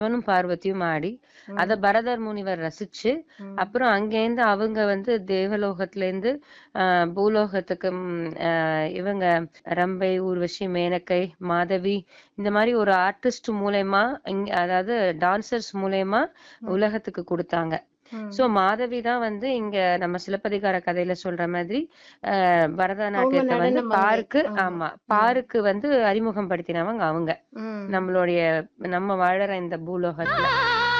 சிவனும் பார்வதியும் ஆடி அத பரதர் முனிவர் ரசிச்சு ம். அப்புறம் அங்கேருந்து அவங்க வந்து தேவலோகத்துல இருந்து ஆஹ் பூலோகத்துக்கு ம், ஆஹ் இவங்க ரம்பை ஊர்வசி மேனகை மாதவி இந்த மாதிரி ஒரு ஆர்டிஸ்ட் மூலயமா இங்க அதாவது டான்சர்ஸ் மூலயமா உலகத்துக்கு கொடுத்தாங்க ம். சோ மாதவி தான் வந்து இங்க நம்ம சிலப்பதிகார கதையில சொல்ற மாதிரி ஆஹ் பரதநாட்டியத்தை வந்து நடன மங்கை. பாருக்கு ஆமா. ஆமா பாருக்கு வந்து அறிமுகம் படுத்தினவங்க அவங்க ம். நம்மளுடைய நம்ம வாழற இந்த பூலோகத்துல